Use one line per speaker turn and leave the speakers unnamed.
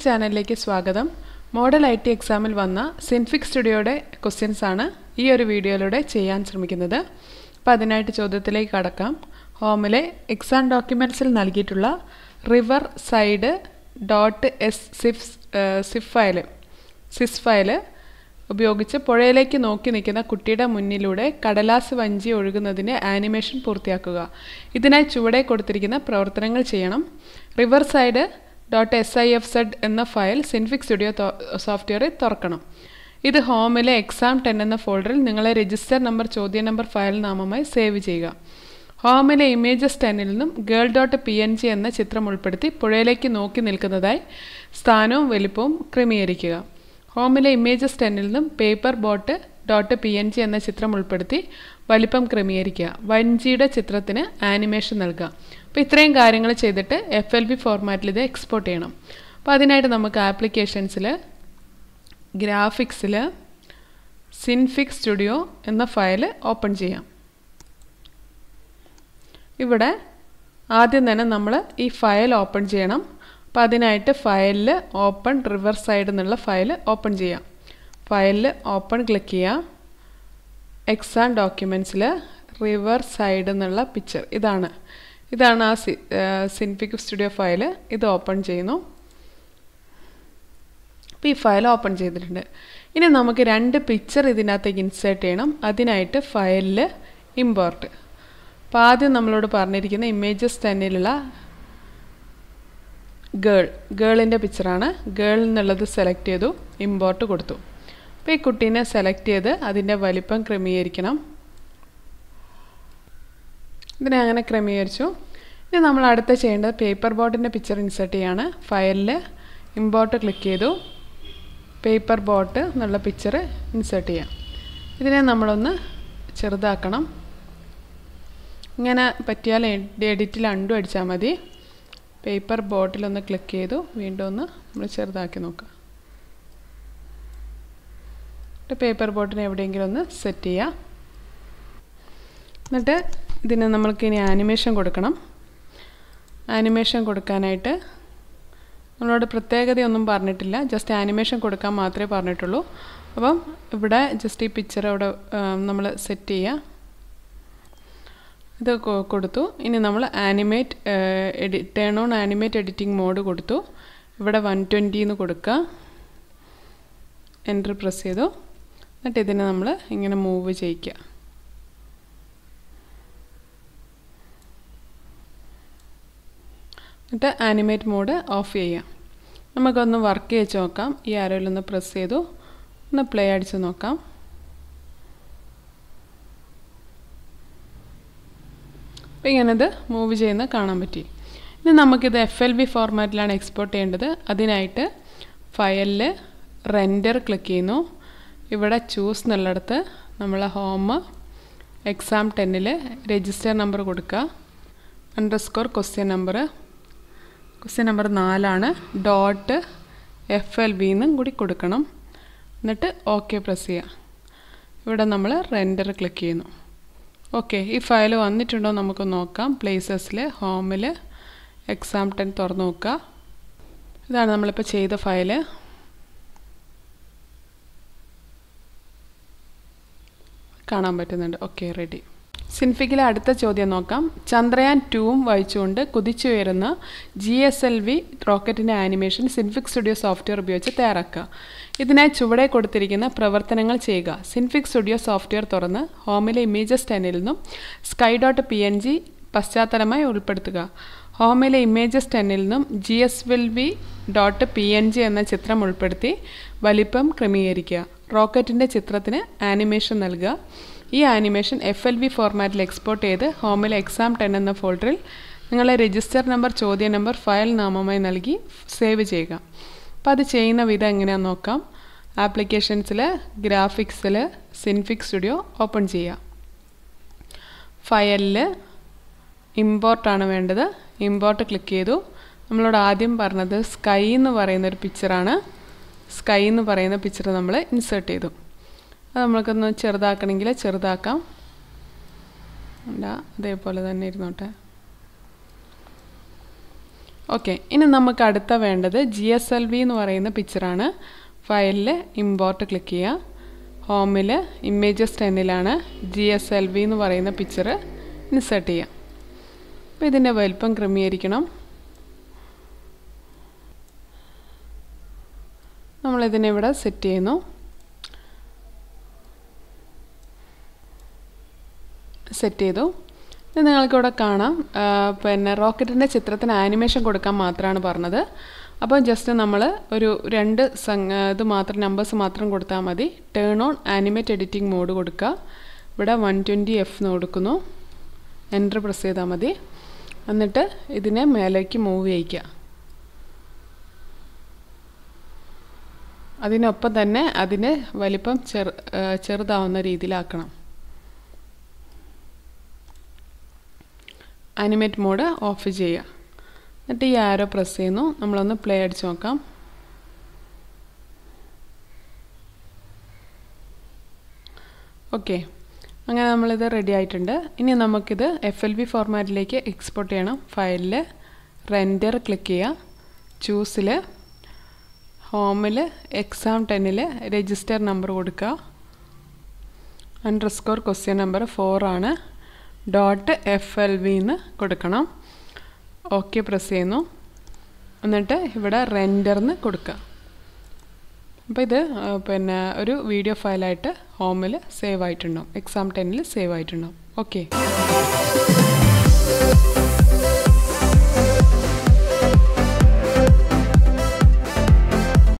ചാനലിലേക്ക് സ്വാഗതം model I T എക്സാമിൽ വന്ന സിൻഫിക് സ്റ്റുഡിയോയുടെ ക്വസ്റ്റ്യൻസ് ആണ് ഈ ഒരു വീഡിയോയിലൂടെ ചെയ്യാൻ ശ്രമിക്കുന്നത് അപ്പോൾ അതിനായിട്ട് ചോദ്യത്തിലേക്ക് കടക്കാം ഹോമിലെ എക്സാം ഡോക്യുമെൻറ്റ്സിൽ നൽകിയിട്ടുള്ള റിവർ സൈഡ് ഡോട്ട് എസ് സിഫ് സിഫ് ഫയല് സിസ് ഫയല് ഉപയോഗിച്ച് പുഴയിലേക്ക് നോക്കി നിൽക്കുന്ന കുട്ടിയുടെ മുന്നിലൂടെ കടലാസ് വഞ്ചി ഒഴുകുന്നതിൻ്റെ ആനിമേഷൻ പൂർത്തിയാക്കുക ഇതിനായി ചുവടെ കൊടുത്തിരിക്കുന്ന പ്രവർത്തനങ്ങൾ ചെയ്യണം river side dot S I F Z എന്ന ഫയൽ സിൻഫിക് സ്റ്റുഡിയോ സോഫ്റ്റ്വെയറിൽ തുറക്കണം ഇത് ഹോമിലെ എക്സാം ടെൻ എന്ന ഫോൾഡറിൽ നിങ്ങളെ രജിസ്റ്റർ നമ്പർ ചോദ്യ നമ്പർ ഫയൽ നാമമായി സേവ് ചെയ്യുക ഹോമിലെ ഇമേജസ് ടെന്നിൽ നിന്നും girl dot P N G എന്ന ചിത്രം ഉൾപ്പെടുത്തി പുഴയിലേക്ക് നോക്കി നിൽക്കുന്നതായി സ്ഥാനവും വലിപ്പവും ക്രമീകരിക്കുക ഹോമിലെ ഇമേജസ് ടെന്നിൽ നിന്നും paper boat dot P N G എന്ന ചിത്രം ഉൾപ്പെടുത്തി വലിപ്പം ക്രമീകരിക്കുക വഞ്ചിയുടെ ചിത്രത്തിന് ആനിമേഷൻ നൽകുക അപ്പോൾ ഇത്രയും കാര്യങ്ങൾ ചെയ്തിട്ട് എഫ് എൽ ബി ഫോർമാറ്റിൽ ഇത് എക്സ്പോർട്ട് ചെയ്യണം അപ്പോൾ അതിനായിട്ട് നമുക്ക് ആപ്ലിക്കേഷൻസിൽ ഗ്രാഫിക്സിൽ സിൻഫിക് സ്റ്റുഡിയോ എന്ന ഫയൽ ഓപ്പൺ ചെയ്യാം ഇവിടെ ആദ്യം തന്നെ നമ്മൾ ഈ ഫയൽ ഓപ്പൺ ചെയ്യണം അപ്പോൾ അതിനായിട്ട് ഫയലിൽ ഓപ്പൺ റിവർ സൈഡ് എന്നുള്ള ഫയൽ ഓപ്പൺ ചെയ്യാം ഫയലിൽ ഓപ്പൺ ക്ലിക്ക് ചെയ്യാം എക്സാം ഡോക്യുമെൻറ്റ്സിൽ റിവർ സൈഡ് എന്നുള്ള പിക്ചർ ഇതാണ് ഇതാണ് ആ സി സിൻഫിക് സ്റ്റുഡിയോ ഫയൽ ഇത് ഓപ്പൺ ചെയ്യുന്നു അപ്പോൾ ഈ ഫയൽ ഓപ്പൺ ചെയ്തിട്ടുണ്ട് ഇനി നമുക്ക് രണ്ട് പിക്ചർ ഇതിനകത്തേക്ക് ഇൻസേർട്ട് ചെയ്യണം അതിനായിട്ട് ഫയലിൽ ഇമ്പോർട്ട് അപ്പോൾ ആദ്യം നമ്മളോട് പറഞ്ഞിരിക്കുന്ന ഇമേജസ് തന്നെയിലുള്ള ഗേൾ ഗേളിൻ്റെ പിക്ചറാണ് ഗേൾ എന്നുള്ളത് സെലക്ട് ചെയ്തു ഇമ്പോർട്ട് കൊടുത്തു അപ്പോൾ ഈ കുട്ടീനെ സെലക്ട് ചെയ്ത് അതിൻ്റെ വലിപ്പം ക്രമീകരിക്കണം ഇതിനെ അങ്ങനെ ക്രമീകരിച്ചു ഇനി നമ്മൾ അടുത്ത ചെയ്യേണ്ടത് പേപ്പർ ബോട്ടിൻ്റെ പിക്ചർ ഇൻസേർട്ട് ചെയ്യാണ് ഫയലിൽ ഇമ്പോർട്ട് ക്ലിക്ക് ചെയ്തു പേപ്പർ ബോട്ട് എന്നുള്ള പിക്ചർ ഇൻസേർട്ട് ചെയ്യാം ഇതിനെ നമ്മളൊന്ന് ചെറുതാക്കണം ഇങ്ങനെ പറ്റിയാൽ എഡിറ്റിൽ അണ്ടു അടിച്ചാൽ മതി പേപ്പർ ബോട്ടിലൊന്ന് ക്ലിക്ക് ചെയ്തു വീണ്ടും ഒന്ന് നമ്മൾ ചെറുതാക്കി നോക്കുക പേപ്പർ ബോട്ടിനെ എവിടെയെങ്കിലും ഒന്ന് സെറ്റ് ചെയ്യുക എന്നിട്ട് ഇതിന് നമ്മൾക്ക് ഇനി ആനിമേഷൻ കൊടുക്കണം ആനിമേഷൻ കൊടുക്കാനായിട്ട് നമ്മളോട് പ്രത്യേകതയൊന്നും പറഞ്ഞിട്ടില്ല ജസ്റ്റ് ആനിമേഷൻ കൊടുക്കാൻ മാത്രമേ പറഞ്ഞിട്ടുള്ളൂ അപ്പം ഇവിടെ ജസ്റ്റ് ഈ പിക്ചർ അവിടെ നമ്മൾ സെറ്റ് ചെയ്യുക ഇത് കൊടുത്തു ഇനി നമ്മൾ ആനിമേറ്റ് എഡി turn on animate editing mode കൊടുത്തു ഇവിടെ വൺ ട്വൻറ്റിന്ന് കൊടുക്കുക എൻറ്റർ പ്രസ് ചെയ്തു എന്നിട്ട് ഇതിനെ നമ്മൾ ഇങ്ങനെ മൂവ് ചെയ്യിക്കുക എന്നിട്ട് ആനിമേറ്റ് മോഡ് ഓഫ് ചെയ്യാം നമുക്കൊന്ന് വർക്ക് ചെയ്ത് നോക്കാം ഈ ആരോയിലൊന്ന് പ്രസ് ചെയ്തു ഒന്ന് പ്ലേ അടിച്ച് നോക്കാം അപ്പോൾ ഇങ്ങനത് മൂവ് ചെയ്യുന്ന കാണാൻ പറ്റി ഇനി നമുക്കിത് എഫ് എൽ ബി ഫോർമാറ്റിലാണ് എക്സ്പോർട്ട് ചെയ്യേണ്ടത് അതിനായിട്ട് ഫയലിൽ റെൻഡർ ക്ലിക്ക് ചെയ്യുന്നു ഇവിടെ ചൂസ് എന്നുള്ളിടത്ത് നമ്മൾ ഹോം എക്സാം ടെന്നിൽ രജിസ്റ്റർ നമ്പർ കൊടുക്കുക underscore question number question number നാലാണ് ഡോട്ട് എഫ് എൽ ബി എന്നും കൂടി കൊടുക്കണം എന്നിട്ട് ഓക്കെ പ്രസ് ചെയ്യുക ഇവിടെ നമ്മൾ റെൻഡർ ക്ലിക്ക് ചെയ്യുന്നു ഓക്കെ ഈ ഫയൽ വന്നിട്ടുണ്ടോ നമുക്ക് നോക്കാം പ്ലേസസിൽ ഹോമിൽ എക്സാം ടെൻ തുറന്നു നോക്കുക ഇതാണ് നമ്മളിപ്പോൾ ചെയ്ത ഫയല് കാണാൻ പറ്റുന്നുണ്ട് ഓക്കെ റെഡി സിൻഫിക്കിലെ അടുത്ത ചോദ്യം നോക്കാം ചന്ദ്രയാൻ ടൂവും വഹിച്ചുകൊണ്ട് കുതിച്ചുയരുന്ന ജി എസ് എൽ വി റോക്കറ്റിൻ്റെ ആനിമേഷൻ സിൻഫിക് സ്റ്റുഡിയോ സോഫ്റ്റ്വെയർ ഉപയോഗിച്ച് തയ്യാറാക്കുക ഇതിനായി ചുവടെ കൊടുത്തിരിക്കുന്ന പ്രവർത്തനങ്ങൾ ചെയ്യുക സിൻഫിക് സ്റ്റുഡിയോ സോഫ്റ്റ്വെയർ തുറന്ന് ഹോമിലെ ഇമേജസ് ടെന്നിൽ നിന്നും sky dot P N G പശ്ചാത്തലമായി ഉൾപ്പെടുത്തുക ഹോമിലെ ഇമേജസ് ടെന്നിൽ നിന്നും G S L V dot P N G എന്ന ചിത്രം ഉൾപ്പെടുത്തി വലിപ്പം ക്രമീകരിക്കുക റോക്കറ്റിൻ്റെ ചിത്രത്തിന് ആനിമേഷൻ നൽകുക ഈ ആനിമേഷൻ എഫ് എൽ വി ഫോർമാറ്റിൽ എക്സ്പോർട്ട് ചെയ്ത് ഹോമിലെ എക്സാം ടെൻ എന്ന ഫോൾഡറിൽ നിങ്ങളെ രജിസ്റ്റർ നമ്പർ ചോദ്യ നമ്പർ ഫയൽ നാമമായി നൽകി സേവ് ചെയ്യുക അപ്പോൾ അത് ചെയ്യുന്ന വിധം എങ്ങനെയാണെന്ന് നോക്കാം ആപ്ലിക്കേഷൻസിൽ ഗ്രാഫിക്സിൽ സിൻഫിക് സ്റ്റുഡിയോ ഓപ്പൺ ചെയ്യുക ഫയലിൽ ഇമ്പോർട്ടാണ് വേണ്ടത് ഇമ്പോർട്ട് ക്ലിക്ക് ചെയ്തു നമ്മളോട് ആദ്യം പറഞ്ഞത് സ്കൈ എന്ന് പറയുന്ന ഒരു പിക്ചറാണ് സ്കൈ എന്ന് പറയുന്ന പിക്ചർ നമ്മൾ ഇൻസേർട്ട് ചെയ്തു അത് നമ്മൾക്കൊന്ന് ചെറുതാക്കണമെങ്കിൽ ചെറുതാക്കാം അല്ല അതേപോലെ തന്നെ ഇരുന്നോട്ടെ ഓക്കെ ഇനി നമുക്ക് അടുത്ത വേണ്ടത് ജി എസ് എൽ വി എന്ന് പറയുന്ന പിക്ചറാണ് ഫയലിൽ ഇമ്പോർട്ട് ക്ലിക്ക് ചെയ്യുക ഹോമിൽ ഇമേജസ് ടെന്നിലാണ് ജി എസ് എൽ വി എന്ന് പറയുന്ന പിക്ചർ ഇൻസേർട്ട് ചെയ്യുക അപ്പോൾ ഇതിൻ്റെ വലിപ്പം ക്രമീകരിക്കണം നമ്മളിതിനെ ഇവിടെ സെറ്റ് ചെയ്യുന്നു സെറ്റ് ചെയ്തു ഇത് നിങ്ങൾക്കിവിടെ കാണാം പിന്നെ റോക്കറ്റിൻ്റെ ചിത്രത്തിന് ആനിമേഷൻ കൊടുക്കാൻ മാത്രമാണ് പറഞ്ഞത് അപ്പോൾ ജസ്റ്റ് നമ്മൾ ഒരു രണ്ട് സംഘ ഇത് മാത്രം നമ്പേഴ്സ് മാത്രം കൊടുത്താൽ മതി turn on animate editing mode കൊടുക്കുക ഇവിടെ വൺ ട്വൻറ്റി എഫ് എന്ന് കൊടുക്കുന്നു എൻ്റർ പ്രസ് ചെയ്താൽ മതി എന്നിട്ട് ഇതിനെ മേലേക്ക് മൂവ് ചെയ്യിക്കുക അതിനൊപ്പം തന്നെ അതിന് വലിപ്പം ചെറു ചെറുതാവുന്ന രീതിയിലാക്കണം അനിമേറ്റ് മോഡ് ഓഫ് ചെയ്യുക എന്നിട്ട് ഈ ആരോ പ്രസ് ചെയ്യുന്നു നമ്മളൊന്ന് പ്ലേ അടിച്ച് നോക്കാം ഓക്കെ അങ്ങനെ നമ്മളിത് റെഡി ആയിട്ടുണ്ട് ഇനി നമുക്കിത് എഫ് എൽ വി ഫോർമാറ്റിലേക്ക് എക്സ്പോർട്ട് ചെയ്യണം ഫയലിൽ റെൻഡർ ക്ലിക്ക് ചെയ്യുക ചൂസിൽ ഹോമിൽ എക്സാം ടെന്നിൽ രജിസ്റ്റർ നമ്പർ കൊടുക്കുക അണ്ടർസ്കോർ ക്വസ്റ്റ്യൻ നമ്പർ ഫോറാണ് ഡോട്ട് എഫ് എൽ വി എന്ന് കൊടുക്കണം ഓക്കെ പ്രസ് ചെയ്യുന്നു എന്നിട്ട് ഇവിടെ റെൻഡർന്ന് കൊടുക്കുക അപ്പോൾ ഇത് പിന്നെ ഒരു വീഡിയോ ഫയലായിട്ട് ഹോമിൽ സേവ് ആയിട്ടുണ്ടാവും എക്സാം ടെന്നിൽ സേവ് ആയിട്ടുണ്ടാവും ഓക്കെ